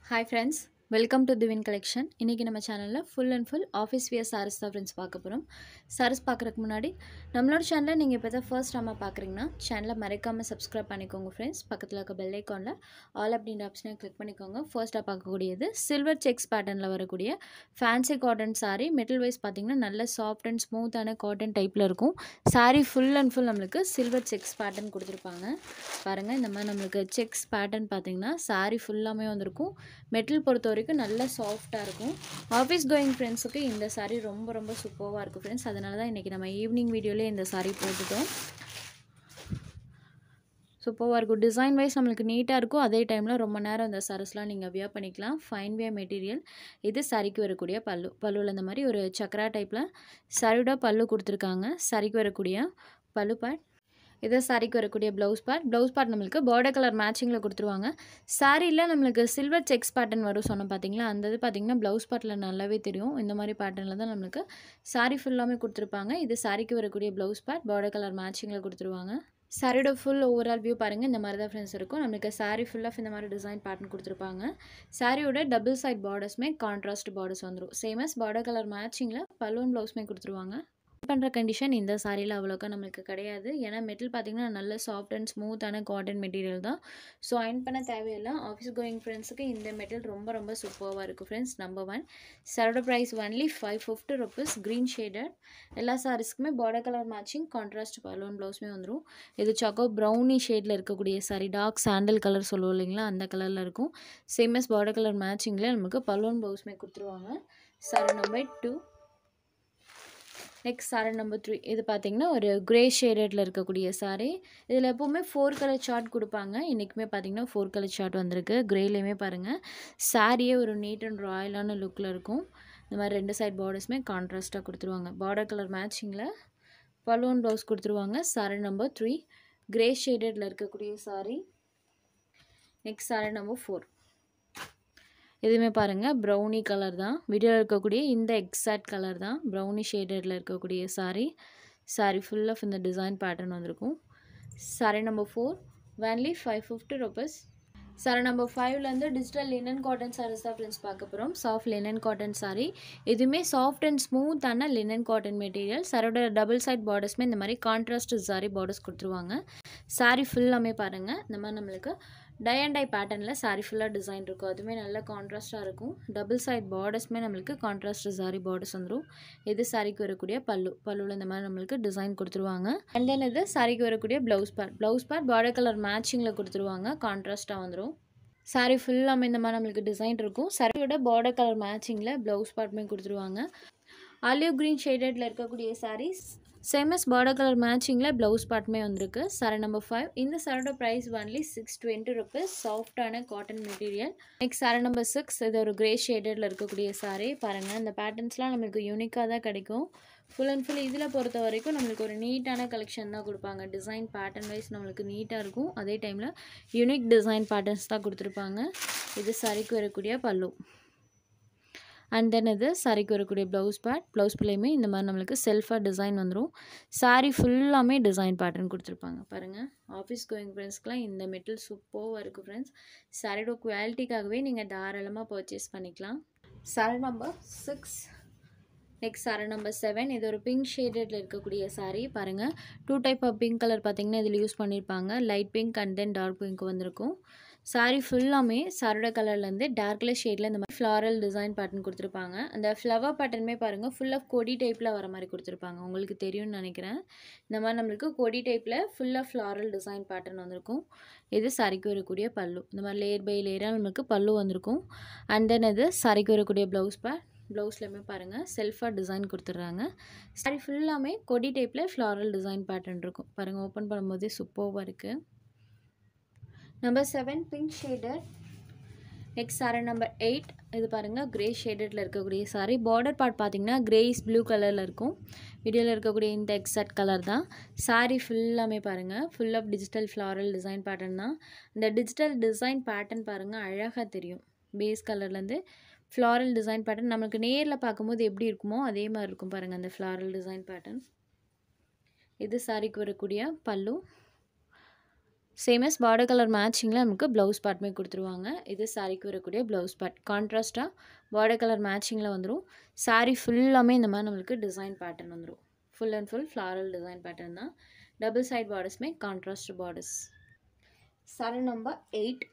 hi friends welcome to திவின் collection இன்றைக்கி நம்ம சேனலில் full and full office wear sarees தான் ஃப்ரெண்ட்ஸ் பார்க்க போகிறோம் சாரீஸ் பார்க்குறதுக்கு முன்னாடி நம்மளோட சேனலை நீங்கள் இப்போ தான் ஃபர்ஸ்ட் டைமாக பார்க்குறீங்கன்னா சேனலை மறக்காமல் சப்ஸ்கிரைப் பண்ணிக்கோங்க ஃப்ரெண்ட்ஸ் பக்கத்தில் இருக்க பெல் ஐக்கானில் ஆல் அப்படின்ற ஆப்ஷனை கிளிக் பண்ணிக்கோங்க ஃபர்ஸ்ட்டாக பார்க்கக்கூடியது சில்வர் செக்ஸ் பேட்டர்னில் வரக்கூடிய fancy cotton saree metal wise பார்த்தீங்கன்னா நல்ல சாஃப்ட் அண்ட் ஸ்மூத்தான காட்டன் டைப்பில் இருக்கும் saree ஃபுல் அண்ட் ஃபுல் நம்மளுக்கு சில்வர் செக்ஸ் பேட்டர்ன் கொடுத்துருப்பாங்க பாருங்கள் இந்த மாதிரி நம்மளுக்கு செக்ஸ் பேட்டர்ன் பார்த்தீங்கன்னா saree ஃபுல்லாமே வந்திருக்கும் மெட்டல் பொறுத்த வரைக்கும் நல்லா சாஃப்டாக இருக்கும் ஆஃபீஸ் கோயிங் ஃப்ரெண்ட்ஸுக்கு இந்த saree ரொம்ப ரொம்ப சூப்பராக இருக்கும் ஃப்ரெண்ட்ஸ் அதனால தான் இன்றைக்கி நம்ம ஈவினிங் வீடியோலேயே இந்த saree போட்டுட்டோம் சூப்பராக இருக்கும் டிசைன் வைஸ் நம்மளுக்கு நீட்டாக இருக்கும் அதே டைமில் ரொம்ப நேரம் இந்த சரஸ்லாம் நீங்கள் வியர் பண்ணிக்கலாம் ஃபைன் வியர் மெட்டீரியல் இது சரிக்கு வரக்கூடிய பல்லு பல்லுவில் இந்த மாதிரி ஒரு சக்கரா டைப்பில் சரியோட பல்லு கொடுத்துருக்காங்க சரிக்கு வரக்கூடிய பல்லு பார்ட் இது சாரிக்கு வரக்கூடிய ப்ளவுஸ் பார்ட் ப்ளவுஸ் பார்ட் நம்மளுக்கு பார்டர் கலர் மேட்சிங்கில் கொடுத்துருவாங்க சாரியில் நம்மளுக்கு சில்வர் செக்ஸ் பேட்டர்ன் வரும் சொன்னோம் பார்த்தீங்களா அந்த இது பார்த்தீங்கன்னா ப்ளவுஸ் பார்ட்டில் நல்லாவே தெரியும் இந்த மாதிரி பேட்டர்னில் தான் நம்மளுக்கு சாரி ஃபுல்லாமே கொடுத்துருப்பாங்க இது சாரிக்கு வரக்கூடிய ப்ளவுஸ் பார்ட் பார்டர் கலர் மேட்சிங்கில் கொடுத்துருவாங்க சாரியோட ஃபுல் ஓவரால் வியூ பாருங்கள் இந்த மாதிரி தான் ஃப்ரெண்ட்ஸ் இருக்கும் நம்மளுக்கு சாரி ஃபுல்லாக இந்த மாதிரி டிசைன் பேட்டர்ன் கொடுத்துருப்பாங்க சாரியோட டபுள் சைட் பார்டர்ஸ்மே கான்ட்ராஸ்ட் பார்டர்ஸ் வந்துடும் சேமஸ் பார்டர் கலர் மேட்சிங்கில் பலூன் ப்ளவுஸ்மே கொடுத்துருவாங்க பண்ணுற கண்டிஷன் இந்த சாரியில் அவ்வளோக்கா நம்மளுக்கு கிடையாது ஏன்னா மெட்டல் பார்த்திங்கன்னா நல்ல சாஃப்ட் அண்ட் ஸ்மூத்தான காட்டன் மெட்டீரியல் தான் ஸோ அயன் பண்ண தேவையில்லை ஆஃபீஸ் கோயிங் ஃப்ரெண்ட்ஸுக்கு இந்த மெட்டீரியல் ரொம்ப ரொம்ப சூப்பராக இருக்குது ஃப்ரெண்ட்ஸ் நம்பர் ஒன் சரோட price only five fifty rupees green shaded எல்லா சாரீஸ்க்குமே border colour matching contrast balloon ப்ளவுஸுமே வந்துடும் இது சாக்கோ ப்ரௌனி ஷேடில் இருக்கக்கூடிய சாரி டார்க் சாண்டல் கலர் சொல்லுவோம் இல்லைங்களா அந்த கலரில் இருக்கும் சேமஸ் பார்டர் கலர் மேட்சிங்கில் நமக்கு பலூன் ப்ளவுஸுமே கொடுத்துருவாங்க saree number two next saree number three இது பார்த்தீங்கன்னா ஒரு கிரே ஷேடடில் இருக்கக்கூடிய சாரீ இதில் எப்போவுமே ஃபோர் கலர் சார்ட் கொடுப்பாங்க இன்றைக்குமே பார்த்தீங்கன்னா ஃபோர் கலர் சார்ட் வந்திருக்கு க்ரேலேயுமே பாருங்கள் சாரியே ஒரு நீட் அண்ட் ராயலான லுக்கில் இருக்கும் இந்த மாதிரி ரெண்டு சைட் பார்டர்ஸுமே கான்ட்ராஸ்ட்டாக கொடுத்துருவாங்க பார்டர் கலர் மேட்சிங்கில் பலூன் ப்ளவுஸ் கொடுத்துருவாங்க சாரீ நம்பர் த்ரீ கிரே ஷேடடில் இருக்கக்கூடிய saree next saree number four இதுவுமே பாருங்கள் ப்ரௌனி கலர் தான் வீடியோவில் இருக்கக்கூடிய இந்த எக்ஸாக்ட் கலர் தான் ப்ரௌனி ஷேடடில் இருக்கக்கூடிய சாரீ சாரீ ஃபுல் ஆஃப் இந்த டிசைன் பேட்டர்ன் வந்திருக்கும் saree number four only five fifty rupees saree number ஃபைவ்லேருந்து டிஜிட்டல் லினன் காட்டன் சாரீஸ் தான் ஃப்ரெண்ட்ஸ் பார்க்க போகிறோம் சாஃப்ட் லினன் காட்டன் சாரீ இதுவுமே சாஃப்ட் அண்ட் ஸ்மூத்தான லினன் காட்டன் மெட்டீரியல் சாரோட டபுள் சைட் பார்டர்ஸ்மே இந்த மாதிரி கான்ட்ராஸ்ட் சாரி பார்டர்ஸ் கொடுத்துருவாங்க சாரீ ஃபுல்லாமே பாருங்கள் இந்த மாதிரி நம்மளுக்கு டை அண்ட் டை பேட்டர்னில் சாரீ ஃபுல்லாக டிசைன் இருக்கும் அதுவுமே நல்ல கான்ட்ராஸ்ட்டாக இருக்கும் டபுள் சைட் பார்டர்ஸ்மே நம்மளுக்கு கான்ட்ராஸ்ட் சாரி பார்டர்ஸ் வந்துடும் இது சாரிக்கு வரக்கூடிய பல்லு பல்லுவில் இந்த மாதிரி நம்மளுக்கு டிசைன் கொடுத்துருவாங்க அண்ட் தென் இது சாரிக்கு வரக்கூடிய blouse part blouse part border colour மேட்சிங்கில் கொடுத்துருவாங்க கான்ட்ராஸ்ட்டாக வந்துடும் சாரீ ஃபுல்லாமே இந்த மாதிரி நம்மளுக்கு டிசைன் இருக்கும் சாரியோட பார்டர் கலர் மேட்சிங்கில் ப்ளவுஸ் பார்ட்டுமே கொடுத்துருவாங்க ஆலிவ் க்ரீன் ஷேடடில் இருக்கக்கூடிய சாரீஸ் சேமஸ் பார்டர் கலர் மேட்சிங்கில் ப்ளவுஸ் பார்ட்டுமே வந்திருக்கு சாரி நம்பர் ஃபைவ் இந்த சாரோட price only six twenty rupees சாஃப்டான cotton material next sorry number six இது ஒரு கிரே ஷேடடில் இருக்கக்கூடிய சாரீ பாருங்கள் இந்த பேட்டர்ன்ஸ்லாம் நம்மளுக்கு யூனிக்காக தான் கிடைக்கும் ஃபுல் அண்ட் ஃபுல் இதில் பொறுத்த வரைக்கும் நம்மளுக்கு ஒரு நீட்டான கலெக்ஷன் தான் கொடுப்பாங்க டிசைன் பேட்டர்ன் வைஸ் நம்மளுக்கு நீட்டாக இருக்கும் அதே டைமில் யூனிக் டிசைன் பேட்டர்ன்ஸ் தான் கொடுத்துருப்பாங்க இது சாரிக்கு வரக்கூடிய பல்லு அண்ட் தென் இது சாரிக்கு வரக்கூடிய ப்ளவுஸ் பேட் ப்ளவுஸ் பிள்ளையுமே இந்த மாதிரி நம்மளுக்கு செல்ஃபாக டிசைன் வந்துடும் சாரீ ஃபுல்லாமே டிசைன் பேட்டர்ன் கொடுத்துருப்பாங்க பாருங்கள் ஆஃபீஸ் கோயிங் ஃப்ரெண்ட்ஸ்க்குலாம் இந்த மெட்டல் சூப்பராக இருக்குது ஃப்ரெண்ட்ஸ் சாரியோட குவாலிட்டிக்காகவே நீங்கள் தாராளமாக பர்ச்சேஸ் பண்ணிக்கலாம் saree number six next sorry number seven இது ஒரு பிங்க் ஷேடடில் இருக்கக்கூடிய சாரீ பாருங்கள் two type of pink colour பார்த்திங்கன்னா இதில் யூஸ் பண்ணியிருப்பாங்க light pink and then dark pink வந்திருக்கும் சாரீ ஃபுல்லாமே சாரோட கலர்லேருந்து டார்க்ல ஷேடில் இந்த மாதிரி ஃப்ளாரல் டிசைன் பேட்டர்ன் கொடுத்துருப்பாங்க அந்த ஃப்ளவர் பேட்டர்னுமே பாருங்கள் ஃபுல் ஆஃப் கொடி டைப்பில் வர மாதிரி கொடுத்துருப்பாங்க உங்களுக்கு தெரியும்னு நினைக்கிறேன் இந்த மாதிரி நம்மளுக்கு கொடி டைப்பில் ஃபுல்லாக ஃப்ளாரல் டிசைன் பேட்டர்ன் வந்திருக்கும் இது சாரிக்கு வரக்கூடிய பல்லு இந்த மாதிரி லேயர் பை லேயராக நம்மளுக்கு பல்லு வந்திருக்கும் அண்ட் தென் இது சாரிக்கு வரக்கூடிய ப்ளவுஸ் பேட் ப்ளவுஸ்லையுமே பாருங்கள் செல்ஃபாக டிசைன் கொடுத்துட்றாங்க சாரி ஃபுல்லாமே கொடி டைப்பில் ஃப்ளாரல் டிசைன் பேட்டர்ன் இருக்கும் பாருங்கள் ஓப்பன் பண்ணும்போதே சூப்பராக இருக்குது number seven pink shaded next sorry number eight இது பாருங்கள் க்ரே ஷேடடில் இருக்கக்கூடிய சாரி பார்டர் பார்ட் பார்த்தீங்கன்னா க்ரேஸ் ப்ளூ கலரில் இருக்கும் வீடியோவில் இருக்கக்கூடிய இந்த எக்ஸாக்ட் கலர் தான் சாரி ஃபுல்லாமே பாருங்கள் full of digital floral design pattern தான் இந்த டிஜிட்டல் டிசைன் பேட்டர்ன் பாருங்கள் அழகாக தெரியும் பேஸ் கலர்லேருந்து ஃப்ளாரல் டிசைன் பேட்டர்ன் நம்மளுக்கு நேரில் பார்க்கும்போது எப்படி இருக்குமோ அதே மாதிரி இருக்கும் பாருங்கள் அந்த ஃப்ளாரல் டிசைன் பேட்டர்ன் இது சாரிக்கு வரக்கூடிய பல்லு சேமஸ் பார்டர் கலர் மேட்சிங்கில் நமக்கு ப்ளவுஸ் பார்ட்டுமே கொடுத்துருவாங்க இது சாரிக்கு வரக்கூடிய ப்ளவுஸ் பார்ட் கான்ட்ராஸ்ட்டாக பார்டர் கலர் மேட்சிங்கில் வந்துடும் சாரீ ஃபுல்லாமே இந்த மாதிரி நம்மளுக்கு டிசைன் பேட்டர்ன் வந்துடும் full and full floral design pattern தான் டபுள் சைட் பார்டர்ஸுமே contrast borders sari number eight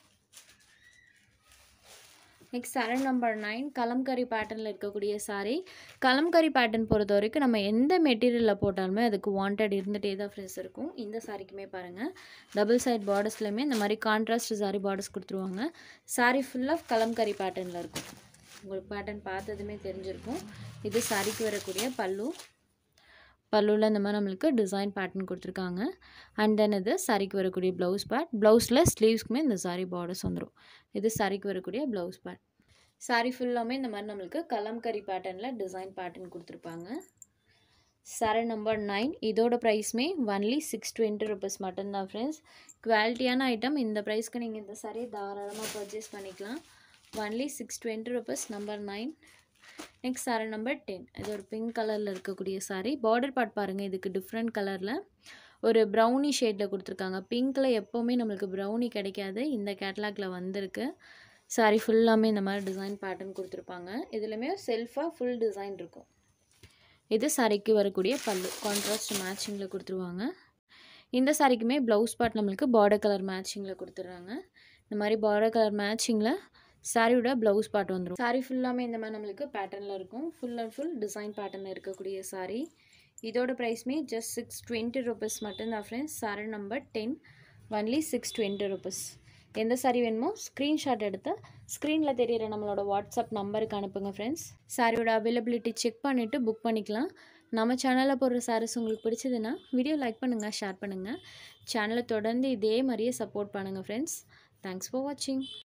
next சரண் நம்பர் நைன் கலம்கரி பேட்டர்னில் இருக்கக்கூடிய சாரீ கலம்கரி பேட்டர்ன் பொறுத்த வரைக்கும் நம்ம எந்த மெட்டீரியலில் போட்டாலுமே அதுக்கு வாண்டட் இருந்துகிட்டே தான் ஃப்ரெண்ட்ஸ் இருக்கும் இந்த சாரிக்குமே பாருங்கள் டபுள் சைட் பார்டர்ஸ்லையுமே இந்த மாதிரி கான்ட்ராஸ்ட் சாரி பார்டர்ஸ் கொடுத்துருவாங்க சாரீ ஃபுல்லாக கலம்கரி பேட்டர்னில் இருக்கும் உங்களுக்கு பேட்டர்ன் பார்த்ததுமே தெரிஞ்சிருக்கும் இது சாரிக்கு வரக்கூடிய பல்லு பல்லுவில் இந்த மாதிரி நம்மளுக்கு டிசைன் பேட்டர்ன் கொடுத்துருக்காங்க அண்ட் தென் இது சாரிக்கு வரக்கூடிய ப்ளவுஸ் பேட் ப்ளவுஸில் ஸ்லீவ்ஸ்க்குமே இந்த சாரி பார்டர்ஸ் வந்துடும் இது சாரிக்கு வரக்கூடிய ப்ளவுஸ் பேட் சாரி ஃபுல்லாமே இந்த மாதிரி நம்மளுக்கு கலம்கரி பேட்டர்னில் டிசைன் பேட்டர்ன் கொடுத்துருப்பாங்க சாரி நம்பர் நைன் இதோட ப்ரைஸ்மே ஒன்லி சிக்ஸ் டுவெண்ட்டி ருபீஸ் மட்டும்தான் ஃப்ரெண்ட்ஸ் குவாலிட்டியான ஐட்டம் இந்த ப்ரைஸ்க்கு நீங்கள் இந்த சாரியை தாராளமாக பர்ச்சேஸ் பண்ணிக்கலாம் only six twenty rupees number nine next sorry number ten இது ஒரு பிங்க் கலரில் இருக்கக்கூடிய சாரி பார்டர் பார்ட் பாருங்கள் இதுக்கு டிஃப்ரெண்ட் கலரில் ஒரு ப்ரௌனி ஷேடில் கொடுத்துருக்காங்க பிங்க்கில் எப்போவுமே நம்மளுக்கு ப்ரௌனி கிடைக்காது இந்த கேட்லாகில் வந்திருக்கு சாரி ஃபுல்லாமே இந்த மாதிரி டிசைன் பேட்டர்ன் கொடுத்துருப்பாங்க இதுலையுமே செல்ஃபாக ஃபுல் டிசைன் இருக்கும் இது சாரிக்கு வரக்கூடிய பல்லு கான்ட்ராஸ்ட் மேட்சிங்கில் கொடுத்துருவாங்க இந்த சாரிக்குமே ப்ளவுஸ் பார்ட் நம்மளுக்கு பார்டர் கலர் மேட்சிங்கில் கொடுத்துட்றாங்க இந்த மாதிரி பார்டர் கலர் மேட்சிங்கில் சாரியோட ப்ளவுஸ் பார்ட் வந்துடும் சாரி ஃபுல்லாமே இந்த மாதிரி நம்மளுக்கு பேட்டர்னில் இருக்கும் full and full design pattern இருக்கக்கூடிய சாரி இதோட ப்ரைஸ்மே ஜஸ்ட் சிக்ஸ் டுவெண்ட்டி ருபீஸ் மட்டும்தான் friends sari number ten only six twenty rupees எந்த சாரி வேணுமோ ஸ்க்ரீன்ஷாட் எடுத்து ஸ்க்ரீனில் தெரியிற நம்மளோட வாட்ஸ்அப் நம்பருக்கு அனுப்புங்க ஃப்ரெண்ட்ஸ் சாரியோட அவைலபிலிட்டி செக் பண்ணிவிட்டு புக் பண்ணிக்கலாம் நம்ம சேனலில் போடுற சாரீஸ் உங்களுக்கு பிடிச்சதுன்னா வீடியோ லைக் பண்ணுங்கள் ஷேர் பண்ணுங்கள் சேனலை தொடர்ந்து இதே மாதிரியே சப்போர்ட் பண்ணுங்கள் ஃப்ரெண்ட்ஸ் தேங்க்ஸ் ஃபார் வாட்சிங்